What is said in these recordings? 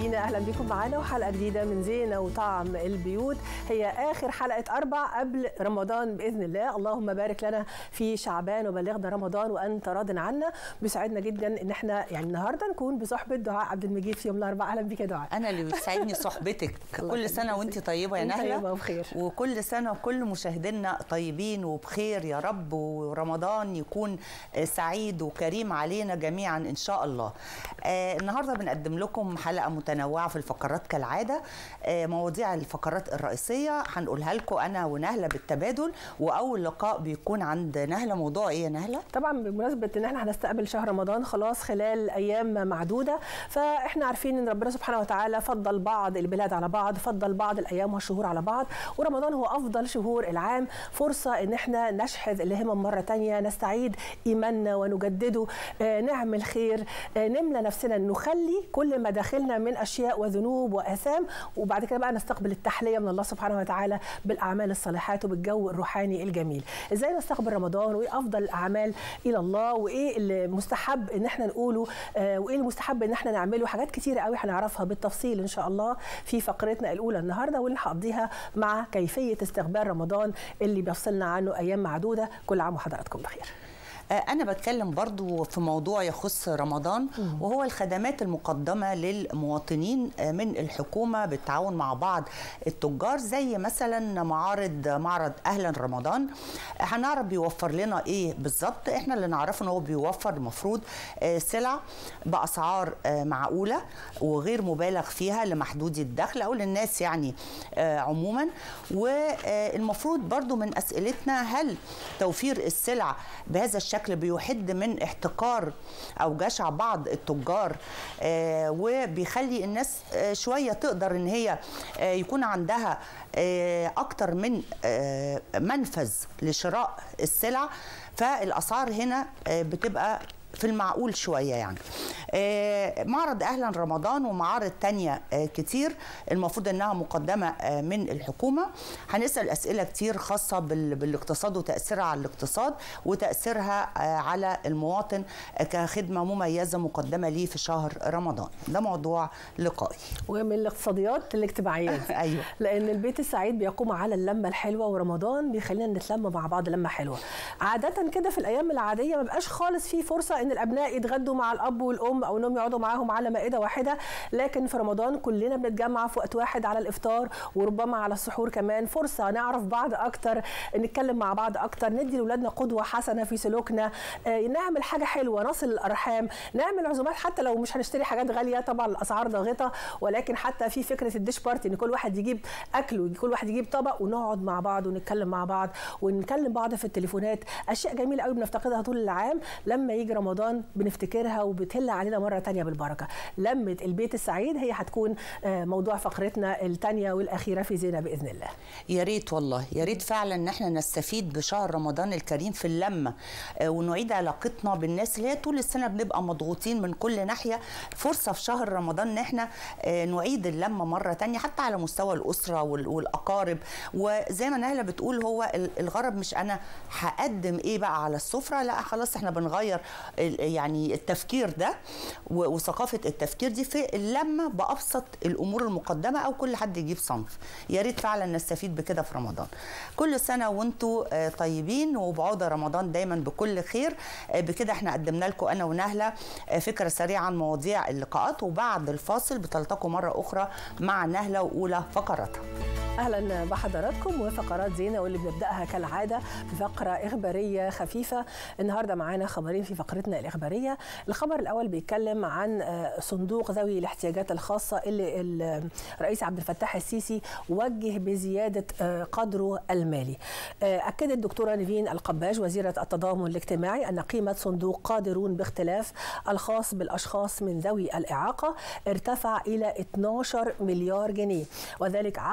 مشاهدينا اهلا بكم معانا وحلقه جديده من زينه وطعم البيوت هي اخر حلقه اربع قبل رمضان باذن الله اللهم بارك لنا في شعبان وبلغنا رمضان وانت راض عنا بيسعدنا جدا ان احنا يعني النهارده نكون بصحبه دعاء عبد المجيد في يوم الاربعاء اهلا بك يا دعاء انا اللي بتسعدني صحبتك كل سنه وانت طيبه يا وأنت نهله طيبة وبخير. وكل سنه وكل مشاهدينا طيبين وبخير يا رب ورمضان يكون سعيد وكريم علينا جميعا ان شاء الله آه النهارده بنقدم لكم حلقه متنوعه في الفقرات كالعاده آه مواضيع الفقرات الرئيسيه هنقولها لكم انا ونهله بالتبادل واول لقاء بيكون عند نهله موضوع ايه يا نهله طبعا بمناسبه ان احنا هنستقبل شهر رمضان خلاص خلال ايام معدوده فاحنا عارفين ان ربنا سبحانه وتعالى فضل بعض البلاد على بعض فضل بعض الايام والشهور على بعض ورمضان هو افضل شهور العام فرصه ان احنا نشحذ الهمم مره تانية نستعيد ايماننا ونجدده آه، نعمل خير آه، نملى نفسنا نخلي كل مداخلنا من اشياء وذنوب واثام وبعد كده بقى نستقبل التحليه من الله سبحانه وتعالى بالاعمال الصالحات وبالجو الروحاني الجميل ازاي نستقبل رمضان وايه افضل الاعمال الى الله وايه اللي مستحب ان احنا نقوله آه، وايه المستحب ان احنا نعمله حاجات كتيره قوي هنعرفها بالتفصيل ان شاء الله في فقرتنا الاولى النهارده واللي هقضيها مع كيفيه استقبال رمضان اللي بيفصلنا عنه ايام معدوده كل عام وحضراتكم بخير آه، أنا بتكلم برضو في موضوع يخص رمضان وهو الخدمات المقدمة للمواطنين آه، من الحكومة بالتعاون مع بعض التجار زي مثلا معارض معرض أهلا رمضان آه، هنعرف بيوفر لنا إيه بالظبط إحنا اللي نعرفه إن هو بيوفر المفروض آه، سلع بأسعار آه، معقولة وغير مبالغ فيها لمحدود الدخل أو للناس يعني آه، عموما والمفروض برضو من أسئلتنا هل توفير السلع بهذا الشكل بيحد من احتكار او جشع بعض التجار آه، وبيخلي الناس آه، شويه تقدر ان هي آه، يكون عندها آه، اكتر من آه، منفذ لشراء السلع فالاسعار هنا آه، بتبقى في المعقول شوية يعني آه، معرض أهلا رمضان ومعارض تانية آه، كتير المفروض أنها مقدمة آه، من الحكومة هنسأل أسئلة كتير خاصة بال- بالاقتصاد وتأثيرها على الاقتصاد وتأثيرها آه، على المواطن آه، كخدمة مميزة مقدمة ليه في شهر رمضان ده موضوع لقائي ومن الاقتصاديات للاجتماعيات أيوة. لان البيت السعيد بيقوم على اللمه الحلوه ورمضان بيخلينا نتلم مع بعض لمه حلوه عاده كده في الايام العاديه ما بقاش خالص في فرصه ان الابناء يتغدوا مع الاب والام او انهم يقعدوا معاهم على مائده واحده لكن في رمضان كلنا بنتجمع في وقت واحد على الافطار وربما على السحور كمان فرصه نعرف بعض اكتر نتكلم مع بعض اكتر ندي لاولادنا قدوه حسنه في سلوكنا آه، نعمل حاجه حلوه نصل الارحام نعمل عزومات حتى لو مش هنشتري حاجات غاليه طبعا الاسعار ضاغطه ولكن حتى في فكره الديش بارتي ان كل واحد يجيب اكل وكل واحد يجيب طبق ونقعد مع بعض ونتكلم مع بعض ونكلم بعض في التليفونات اشياء جميله قوي بنفتقدها طول العام لما يجي رمضان بنفتكرها وبتهل علينا مره تانية بالبركه لمه البيت السعيد هي هتكون آه، موضوع فقرتنا الثانيه والاخيره في زينه باذن الله يا ريت والله يا ريت فعلا ان احنا نستفيد بشهر رمضان الكريم في اللمه آه، ونعيد علاقتنا بالناس اللي هي طول السنه بنبقى مضغوطين من كل ناحيه فرصه في شهر رمضان ان احنا آه، نعيد اللمه مره تانية حتى على مستوى الاسره وال- والاقارب وزي ما نهله بتقول هو ال- الغرض مش انا هقدم ايه بقى على السفره لا خلاص احنا بنغير ال- يعني التفكير ده و- وثقافه التفكير دي في اللمه بابسط الامور المقدمه او كل حد يجيب صنف يا ريت فعلا نستفيد بكده في رمضان كل سنه وانتم آه، طيبين وبعود رمضان دايما بكل خير آه، بكده احنا قدمنا لكم انا ونهله آه، فكره سريعه عن مواضيع اللقاءات وبعد الفاصل بتلتقوا مره اخرى مع نهله واولى فقراتها اهلا بحضراتكم وفقرات زينه واللي بنبداها كالعاده بفقره اخباريه خفيفه النهارده معانا خبرين في فقرتنا الاخباريه الخبر الاول بيتكلم عن آه، صندوق ذوي الاحتياجات الخاصه اللي ال- الرئيس عبد الفتاح السيسي وجه بزياده آه، قدره المالي آه، اكدت الدكتوره نيفين القباج وزيره التضامن الاجتماعي ان قيمه صندوق قادرون باختلاف الخاص بالاشخاص من ذوي الاعاقه ارتفع الى 12 مليار جنيه وذلك عقب توجيه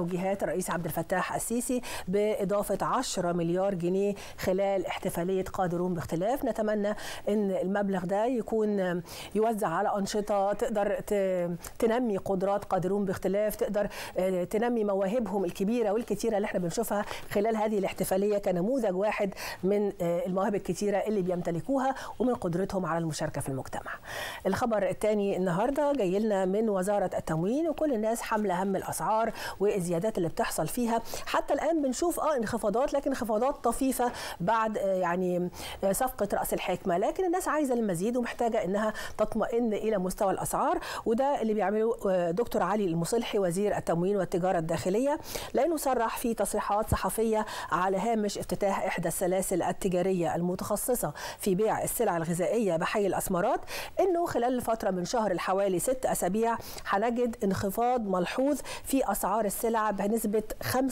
توجيهات الرئيس عبد الفتاح السيسي بإضافة 10 مليار جنيه خلال احتفالية قادرون باختلاف نتمنى أن المبلغ ده يكون يوزع على أنشطة تقدر تنمي قدرات قادرون باختلاف تقدر تنمي مواهبهم الكبيرة والكتيرة اللي احنا بنشوفها خلال هذه الاحتفالية كنموذج واحد من المواهب الكتيرة اللي بيمتلكوها ومن قدرتهم على المشاركة في المجتمع الخبر الثاني النهاردة جاي لنا من وزارة التموين وكل الناس حاملة هم الأسعار والزيادات اللي بتحصل فيها حتى الآن بنشوف اه انخفاضات لكن انخفاضات طفيفة بعد يعني صفقة رأس الحكمة لكن الناس عايزة المزيد ومحتاجة انها تطمئن إلى مستوى الأسعار وده اللي بيعمله دكتور علي المصلحي وزير التموين والتجارة الداخلية لأنه صرح في تصريحات صحفية على هامش افتتاح إحدى السلاسل التجارية المتخصصة في بيع السلع الغذائية بحي الأسمرات إنه خلال فترة من شهر حوالي ست أسابيع هنجد انخفاض ملحوظ في أسعار السلع بنسبة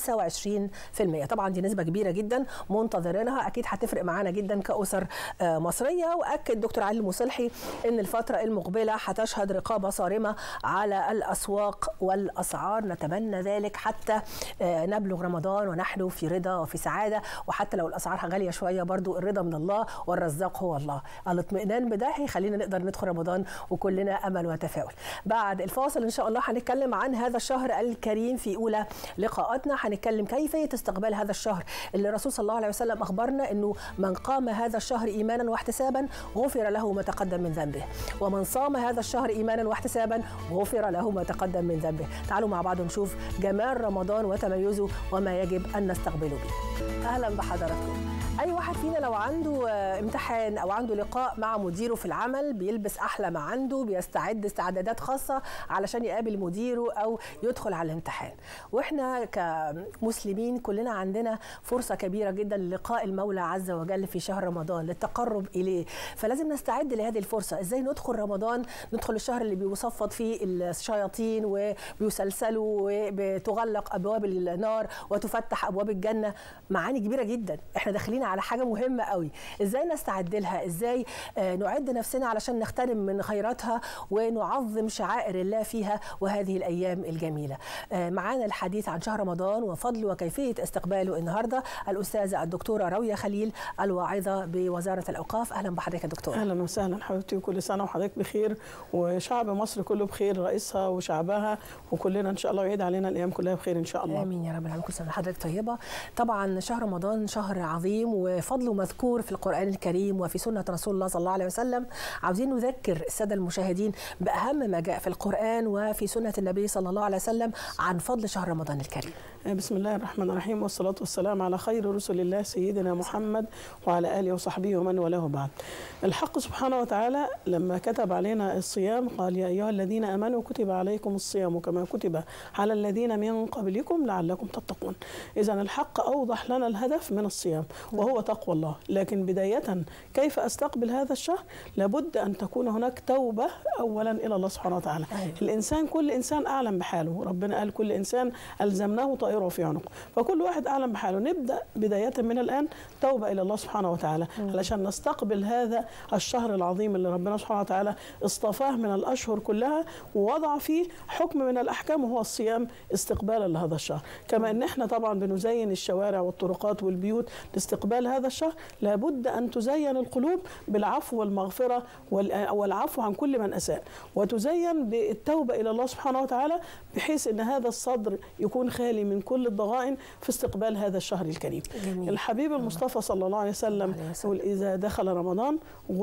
25% طبعا دي نسبة كبيرة جدا منتظرينها أكيد هتفرق معانا جدا كأسر مصرية وأكد دكتور علي المصلحي إن الفترة المقبلة هتشهد رقابة صارمة على الأسواق والأسعار نتمنى ذلك حتى نبلغ رمضان ونحن في رضا وفي سعادة وحتى لو الأسعار غالية شوية برضو الرضا من الله والرزاق هو الله الاطمئنان بده هيخلينا نقدر ندخل رمضان وكلنا أمل وتفاؤل بعد الفاصل إن شاء الله هنتكلم عن هذا الشهر الكريم في أولى لقاءاتنا هنتكلم كيفية استقبال هذا الشهر اللي الرسول صلى الله عليه وسلم أخبرنا أنه من قام هذا الشهر إيمانا واحتسابا غفر له ما تقدم من ذنبه ومن صام هذا الشهر إيمانا واحتسابا غفر له ما تقدم من ذنبه تعالوا مع بعض نشوف جمال رمضان وتميزه وما يجب أن نستقبله به أهلا بحضراتكم اي واحد فينا لو عنده امتحان او عنده لقاء مع مديره في العمل بيلبس احلى ما عنده بيستعد استعدادات خاصه علشان يقابل مديره او يدخل على الامتحان واحنا كمسلمين كلنا عندنا فرصه كبيره جدا للقاء المولى عز وجل في شهر رمضان للتقرب اليه فلازم نستعد لهذه الفرصه ازاي ندخل رمضان ندخل الشهر اللي بيصفد فيه الشياطين وبيسلسلوا وبتغلق ابواب النار وتفتح ابواب الجنه معاني كبيره جدا احنا داخلين على حاجه مهمه قوي ازاي نستعد لها ازاي آه نعد نفسنا علشان نغتنم من خيراتها ونعظم شعائر الله فيها وهذه الايام الجميله آه معانا الحديث عن شهر رمضان وفضل وكيفيه استقباله النهارده الاستاذه الدكتوره راويه خليل الواعظه بوزاره الاوقاف اهلا بحضرتك يا دكتوره اهلا وسهلا حبيبتي وكل سنه وحضرتك بخير وشعب مصر كله بخير رئيسها وشعبها وكلنا ان شاء الله يعيد علينا الايام كلها بخير ان شاء الله امين يا رب العالمين كل سنه حضرتك طيبه طبعا شهر رمضان شهر عظيم وفضله مذكور في القرآن الكريم وفي سنة رسول الله صلى الله عليه وسلم عاوزين نذكر السادة المشاهدين بأهم ما جاء في القرآن وفي سنة النبي صلى الله عليه وسلم عن فضل شهر رمضان الكريم بسم الله الرحمن الرحيم والصلاة والسلام على خير رسل الله سيدنا محمد وعلى آله وصحبه ومن والاه بعد الحق سبحانه وتعالى لما كتب علينا الصيام قال يا أيها الذين آمنوا كتب عليكم الصيام كما كتب على الذين من قبلكم لعلكم تتقون إذا الحق أوضح لنا الهدف من الصيام وهو تقوى الله لكن بداية كيف أستقبل هذا الشهر لابد أن تكون هناك توبة أولا إلى الله سبحانه وتعالى أيوة. الإنسان كل إنسان أعلم بحاله ربنا قال كل إنسان ألزمناه طائره في عنقه فكل واحد أعلم بحاله نبدأ بداية من الآن توبة إلى الله سبحانه وتعالى م. علشان نستقبل هذا الشهر العظيم اللي ربنا سبحانه وتعالى اصطفاه من الأشهر كلها ووضع فيه حكم من الأحكام وهو الصيام استقبالا لهذا الشهر كما أن احنا طبعا بنزين الشوارع والطرقات والبيوت لاستقبال هذا الشهر لابد أن تزين القلوب بالعفو والمغفرة والعفو عن كل من أساء وتزين بالتوبة إلى الله سبحانه وتعالى بحيث أن هذا الصدر يكون خالي من كل الضغائن في استقبال هذا الشهر الكريم جميل. الحبيب المصطفى صلى الله عليه وسلم يقول إذا دخل رمضان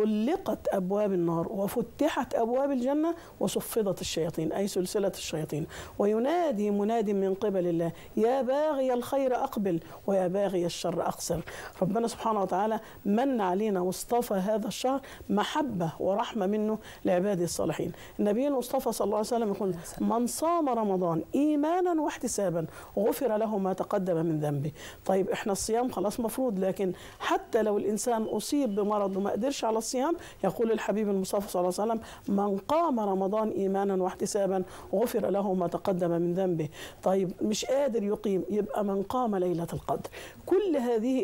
غلقت أبواب النار وفتحت أبواب الجنة وصفدت الشياطين أي سلسلة الشياطين وينادي مناد من قبل الله يا باغي الخير أقبل ويا باغي الشر أقصر ربنا سبحانه وتعالى من علينا واصطفى هذا الشهر محبة ورحمة منه لعباده الصالحين النبي المصطفى صلى الله عليه وسلم يقول من صام رمضان إيمانا واحتسابا غفر له ما تقدم من ذنبه طيب احنا الصيام خلاص مفروض لكن حتى لو الإنسان أصيب بمرض وما قدرش على الصيام يقول الحبيب المصطفى صلى الله عليه وسلم من قام رمضان إيمانا واحتسابا غفر له ما تقدم من ذنبه طيب مش قادر يقيم يبقى من قام ليلة القدر كل هذه هذا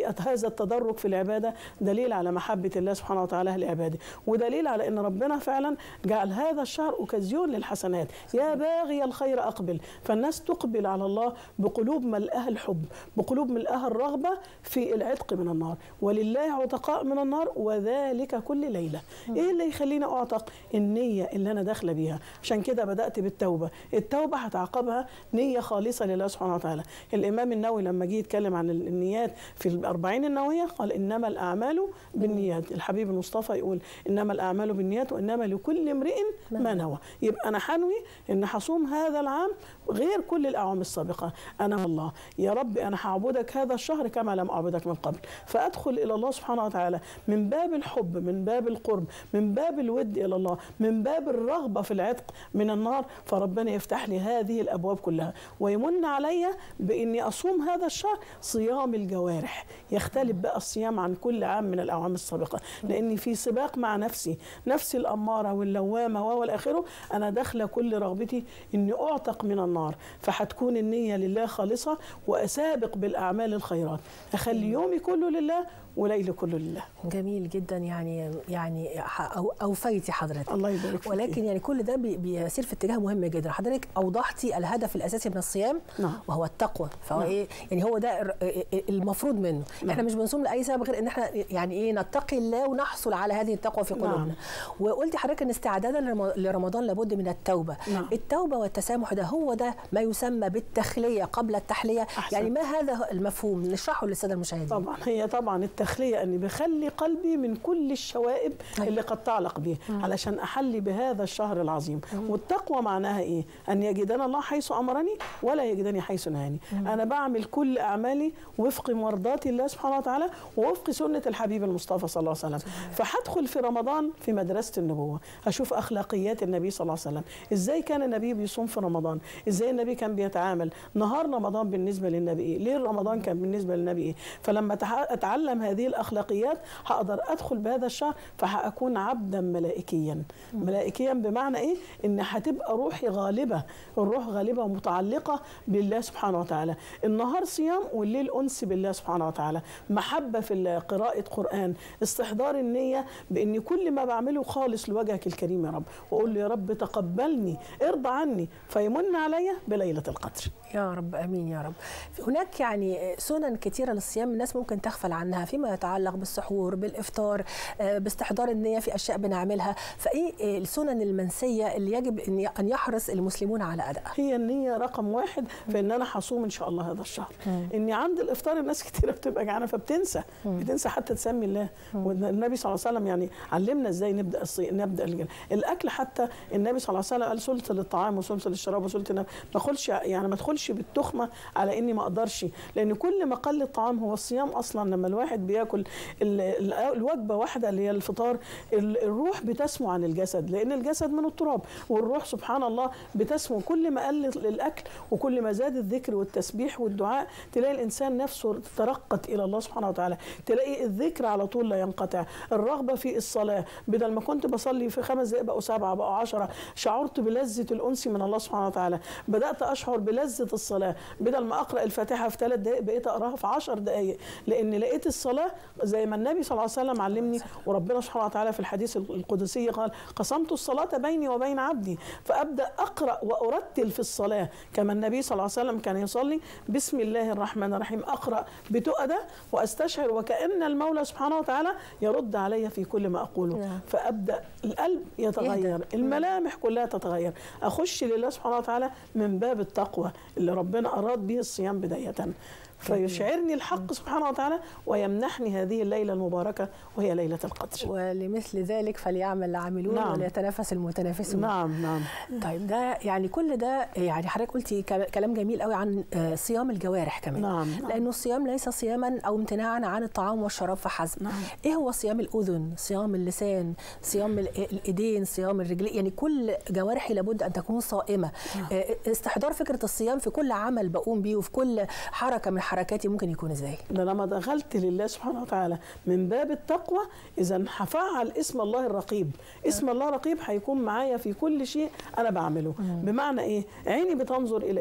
هذا التدرج في العباده دليل على محبه الله سبحانه وتعالى لعباده ودليل على ان ربنا فعلا جعل هذا الشهر اوكازيون للحسنات يا باغي الخير اقبل فالناس تقبل على الله بقلوب ملئها الحب بقلوب ملئها الرغبه في العتق من النار ولله عتقاء من النار وذلك كل ليله ايه اللي يخليني اعتق النيه اللي انا داخله بيها عشان كده بدات بالتوبه التوبه هتعقبها نيه خالصه لله سبحانه وتعالى الامام النووي لما جه يتكلم عن النيات في الأربعين النوويه قال انما الاعمال بالنيات الحبيب المصطفى يقول انما الاعمال بالنيات وانما لكل امرئ ما نوى يبقى انا حنوي ان هصوم هذا العام غير كل الاعوام السابقه انا الله يا رب انا هعبدك هذا الشهر كما لم اعبدك من قبل فادخل الى الله سبحانه وتعالى من باب الحب من باب القرب من باب الود الى الله من باب الرغبه في العتق من النار فربنا يفتح لي هذه الابواب كلها ويمن علي باني اصوم هذا الشهر صيام الجوارح يختلف بقى الصيام عن كل عام من الاعوام السابقه لاني في سباق مع نفسي نفسي الاماره واللوامه والى اخره انا داخله كل رغبتي اني اعتق من النار فهتكون النيه لله خالصه واسابق بالاعمال الخيرات اخلي يومي كله لله وليلي كله لله جميل جدا يعني يعني ح- أو اوفيتي حضرتك الله يبارك فيك. ولكن يعني كل ده بي- بيسير في اتجاه مهم جدا حضرتك اوضحتي الهدف الاساسي من الصيام نعم. وهو التقوى فهو نعم. ايه يعني هو ده الر- المفروض منه احنا مش بنصوم لاي سبب غير ان احنا يعني ايه نتقي الله ونحصل على هذه التقوى في قلوبنا نعم. وقلتي حضرتك ان استعدادا لرم- لرمضان لابد من التوبه نعم. التوبه والتسامح ده هو ده ما يسمى بالتخليه قبل التحليه أحسن. يعني ما هذا المفهوم نشرحه للساده المشاهدين طبعا هي طبعا التخليه اني بخلي قلبي من كل الشوائب أيوة. اللي قد تعلق به علشان احلي بهذا الشهر العظيم والتقوى معناها ايه ان يجدنا الله حيث امرني ولا يجدني حيث نهاني انا بعمل كل اعمالي وفق مرضات الله سبحانه وتعالى ووفق سنه الحبيب المصطفى صلى الله عليه وسلم فهدخل في رمضان في مدرسه النبوه هشوف اخلاقيات النبي صلى الله عليه وسلم ازاي كان النبي بيصوم في رمضان ازاي النبي كان بيتعامل نهار رمضان بالنسبه للنبي ايه ليل رمضان كان بالنسبه للنبي ايه فلما تح- اتعلم هذه الاخلاقيات هقدر ادخل بهذا الشهر فهكون عبدا ملائكيا ملائكيا بمعنى ايه ان هتبقى روحي غالبه الروح غالبه ومتعلقه بالله سبحانه وتعالى النهار صيام والليل انس بالله سبحانه وتعالى محبه في ال- قراءه قران استحضار النيه بان كل ما بعمله خالص لوجهك الكريم يا رب واقول له يا رب تقبلني ارضى عني فيمن علي بليله القدر يا رب امين يا رب هناك يعني سنن كثيره للصيام الناس ممكن تغفل عنها فيما يتعلق بالسحور بالافطار آه، باستحضار النيه في اشياء بنعملها فايه آه، السنن المنسيه اللي يجب ان ان يحرص المسلمون على ادائها هي النية رقم واحد في ان انا هصوم ان شاء الله هذا الشهر اني عند الافطار الناس كتيرة بتبقى جعانة فبتنسى بتنسى حتى تسمي الله والنبي صلى الله عليه وسلم يعني علمنا ازاي نبدا الصي... نبدا الجنة. الاكل حتى النبي صلى الله عليه وسلم قال سلطه للطعام وسلطه للشراب وسلطه النب... ما ادخلش يعني ما ادخلش بالتخمه على اني ما اقدرش لان كل ما قل الطعام هو الصيام اصلا لما الواحد بياكل ال... ال- الوجبه واحده اللي هي الفطار ال- الروح بتسمو عن الجسد لان الجسد من التراب والروح سبحان الله بتسمو كل ما قل الاكل وكل ما زاد الذكر والتسبيح والدعاء تلاقي الانسان نفسه ترقت الى الله سبحانه وتعالى تلاقي الذكر على طول لا ينقطع الرغبه في الصلاه بدل ما كنت بصلي في خمس دقائق بقوا سبعه بقوا عشرة شعرت بلذه الانس من الله سبحانه وتعالى بدات اشعر بلذه الصلاه بدل ما اقرا الفاتحه في ثلاث دقائق بقيت اقراها في عشر دقائق لان لقيت الصلاه زي ما النبي صلى الله عليه وسلم علمني وربنا سبحانه وتعالى في الحديث القدسي قال قسمت الصلاه بيني وبين عبدي فابدا اقرا وارتل في الصلاه كما النبي صلى الله عليه وسلم كان يصلي بسم الله الرحمن الرحيم اقرا بتؤدى واستشعر وكان المولى سبحانه وتعالى يرد علي في كل ما اقوله نعم. فابدا القلب يتغير يهدى. الملامح كلها تتغير اخش لله سبحانه وتعالى من باب التقوى اللي ربنا اراد به الصيام بدايه فيشعرني الحق سبحانه وتعالى ويمنحني هذه الليله المباركه وهي ليله القدر ولمثل ذلك فليعمل العاملون نعم. وليتنافس المتنافسون نعم نعم طيب ده يعني كل ده يعني حضرتك قلتي كل- كلام جميل قوي عن آه، صيام الجوارح كمان نعم، نعم. لانه الصيام ليس صياما او امتناعا عن الطعام والشراب فحسب نعم. ايه هو صيام الاذن صيام اللسان صيام ال- الايدين صيام الرجلين يعني كل جوارحي لابد ان تكون صائمه آه، استحضار فكره الصيام في كل عمل بقوم بيه وفي كل حركه من حركاتي ممكن يكون ازاي ده لما دخلت لله سبحانه وتعالى من باب التقوى اذا هفعل اسم الله الرقيب اسم الله رقيب هيكون معايا في كل شيء انا بعمله بمعنى ايه عيني بتنظر الى ايه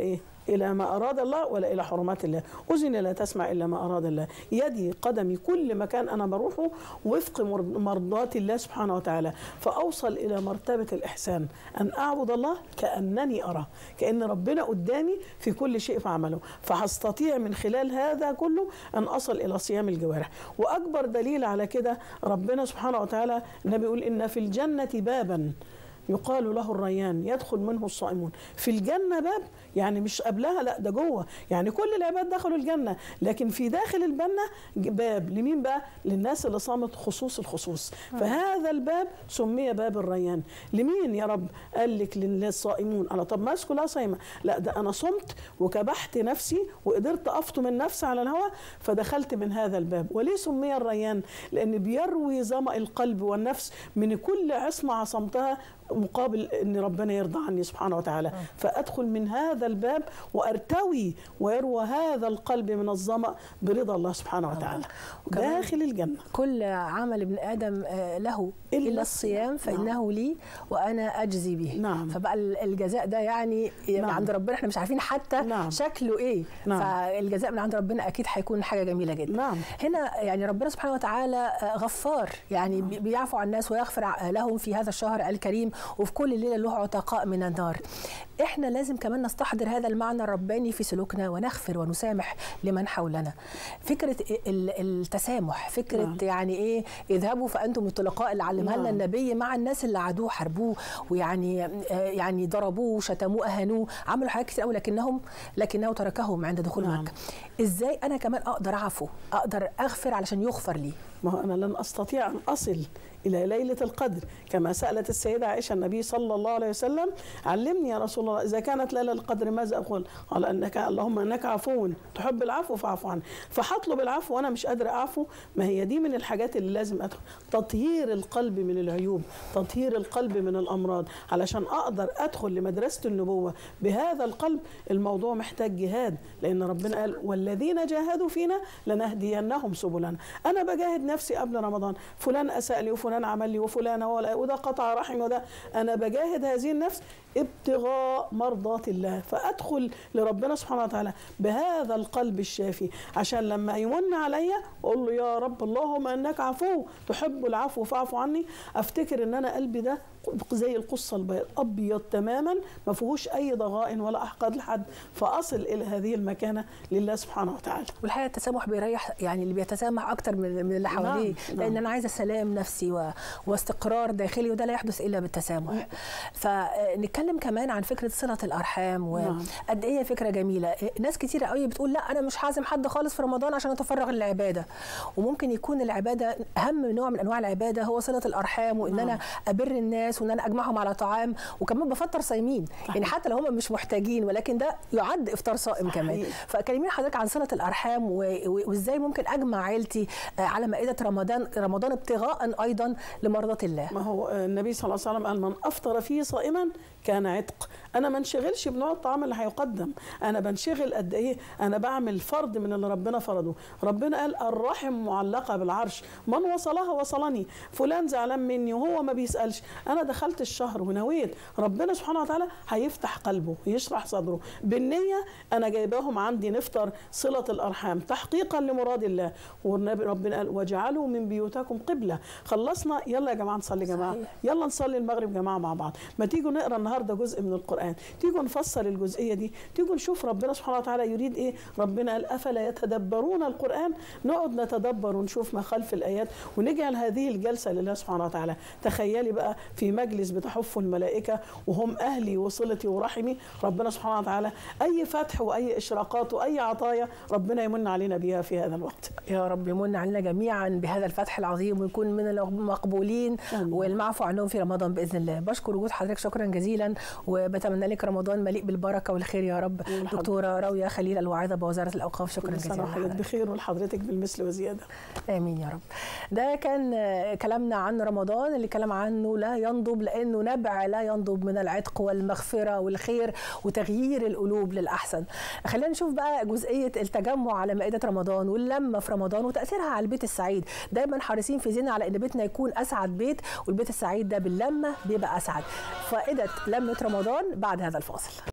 الى ما اراد الله ولا الى حرمات الله اذني لا تسمع الا ما اراد الله يدي قدمي كل مكان انا بروحه وفق مر- مرضات الله سبحانه وتعالى فاوصل الى مرتبه الاحسان ان اعبد الله كانني اراه كان ربنا قدامي في كل شيء فاعمله فهستطيع من خلال هذا كله ان اصل الى صيام الجوارح واكبر دليل على كده ربنا سبحانه وتعالى النبي يقول ان في الجنه بابا يقال له الريان يدخل منه الصائمون في الجنة باب يعني مش قبلها لا ده جوه يعني كل العباد دخلوا الجنة لكن في داخل الجنة باب لمين بقى للناس اللي صامت خصوص الخصوص فهذا الباب سمي باب الريان لمين يا رب قال لك للصائمون انا طب ما كلها صايمه لا ده انا صمت وكبحت نفسي وقدرت افطم النفس على الهوى فدخلت من هذا الباب وليه سمي الريان لان بيروي ظمأ القلب والنفس من كل عصمه عصمتها مقابل ان ربنا يرضى عني سبحانه وتعالى فادخل من هذا الباب وارتوي ويروى هذا القلب من الظمأ برضا الله سبحانه وتعالى وكمان- داخل الجنه كل عمل ابن ادم آه، له إلا الا الصيام فانه لي وانا اجزي به نعم. فبقى ال- الجزاء ده يعني من نعم. عند ربنا احنا مش عارفين حتى نعم. شكله ايه نعم. فالجزاء من عند ربنا اكيد هيكون حاجه جميله جدا نعم. هنا يعني ربنا سبحانه وتعالى آه، غفار يعني بي- بيعفو عن الناس ويغفر ع- لهم في هذا الشهر الكريم وفي كل ليله له عتقاء من النار احنا لازم كمان نستحضر هذا المعنى الرباني في سلوكنا ونغفر ونسامح لمن حولنا فكره ال- التسامح فكره نعم. يعني ايه اذهبوا فانتم الطلقاء اللي علمها لنا نعم. النبي مع الناس اللي عادوه حاربوه ويعني آه، يعني ضربوه شتموه اهانوه عملوا حاجات كتير قوي لكنهم لكنه تركهم عند دخول نعم. مكه ازاي انا كمان اقدر اعفو اقدر اغفر علشان يغفر لي ما هو أنا لن أستطيع أن أصل إلى ليلة القدر كما سألت السيدة عائشة النبي صلى الله عليه وسلم علمني يا رسول الله إذا كانت ليلة القدر ماذا أقول قال أنك اللهم أنك عفو تحب العفو فاعف عني فهطلب العفو وأنا مش قادر أعفو ما هي دي من الحاجات اللي لازم أدخل تطهير القلب من العيوب تطهير القلب من الأمراض علشان أقدر أدخل لمدرسة النبوة بهذا القلب الموضوع محتاج جهاد لأن ربنا قال والذين جاهدوا فينا لنهدينهم سبلنا أنا بجاهد نفسي قبل رمضان فلان أساء لي وفلان عمل لي وفلان ولا وده قطع رحمي وده أنا بجاهد هذه النفس ابتغاء مرضات الله فأدخل لربنا سبحانه وتعالى بهذا القلب الشافي عشان لما يمن عليا أقول له يا رب اللهم أنك عفو تحب العفو فاعف عني أفتكر إن أنا قلبي ده زي القصة البيض أبيض تماما ما فيهوش أي ضغائن ولا أحقاد لحد فأصل إلى هذه المكانة لله سبحانه وتعالى والحقيقه التسامح بيريح يعني اللي بيتسامح اكتر من من اللي حواليه نعم، لان نعم. انا عايزه سلام نفسي و... واستقرار داخلي وده لا يحدث الا بالتسامح فنتكلم كمان عن فكره صله الارحام نعم. وقد ايه فكره جميله ناس كتيره قوي بتقول لا انا مش هعزم حد خالص في رمضان عشان اتفرغ للعباده وممكن يكون العباده اهم نوع من انواع العباده هو صله الارحام وان انا ابر الناس وان انا اجمعهم على طعام وكمان بفطر صايمين يعني حتى لو هم مش محتاجين ولكن ده يعد افطار صائم كمان صحيح. فكلميني حضرتك عن صله الارحام و- و- وازاي ممكن اجمع عيلتي آه، على مائده رمضان رمضان ابتغاء ايضا لمرضاه الله ما هو النبي صلى الله عليه وسلم قال من افطر فيه صائما كان عتق انا ما انشغلش بنوع الطعام اللي هيقدم انا بنشغل قد ايه انا بعمل فرض من اللي ربنا فرضه ربنا قال الرحم معلقه بالعرش من وصلها وصلني فلان زعلان مني وهو ما بيسالش انا دخلت الشهر ونويت ربنا سبحانه وتعالى هيفتح قلبه يشرح صدره بالنيه انا جايباهم عندي نفطر صله الارحام تحقيقا لمراد الله والنبي ربنا قال واجعلوا من بيوتكم قبله خلصنا يلا يا جماعه نصلي جماعه صحيح. يلا نصلي المغرب جماعه مع بعض ما تيجوا نقرا النهارده جزء من القران تيجوا نفسر الجزئيه دي تيجوا نشوف ربنا سبحانه وتعالى يريد ايه ربنا قال افلا يتدبرون القران نقعد نتدبر ونشوف ما خلف الايات ونجعل هذه الجلسه لله سبحانه وتعالى تخيلي بقى في مجلس بتحف الملائكه وهم اهلي وصلتي ورحمي ربنا سبحانه وتعالى اي فتح واي اشراقات واي عطايا ربنا يمن علينا بها في هذا الوقت يا رب يمن علينا جميعا بهذا الفتح العظيم ونكون من المقبولين آمين. والمعفو عنهم في رمضان باذن الله بشكر وجود حضرتك شكرا جزيلا وبتمنى لك رمضان مليء بالبركه والخير يا رب والحمد. دكتوره راويه خليل الواعظه بوزاره الاوقاف شكرا كل جزيلا سنه وحضرتك لحضرتك. بخير ولحضرتك بالمثل وزياده امين يا رب ده كان آه، كلامنا عن رمضان اللي كلام عنه لا ينضب لانه نبع لا ينضب من العتق والمغفره والخير وتغيير القلوب للاحسن خلينا نشوف بقى جزئيه التجمع على مائده رمضان واللمه في رمضان وتاثيرها على البيت السعيد دايما حريصين في زينه على ان بيتنا يكون اسعد بيت والبيت السعيد ده باللمه بيبقى اسعد فائده لمه رمضان بعد هذا الفاصل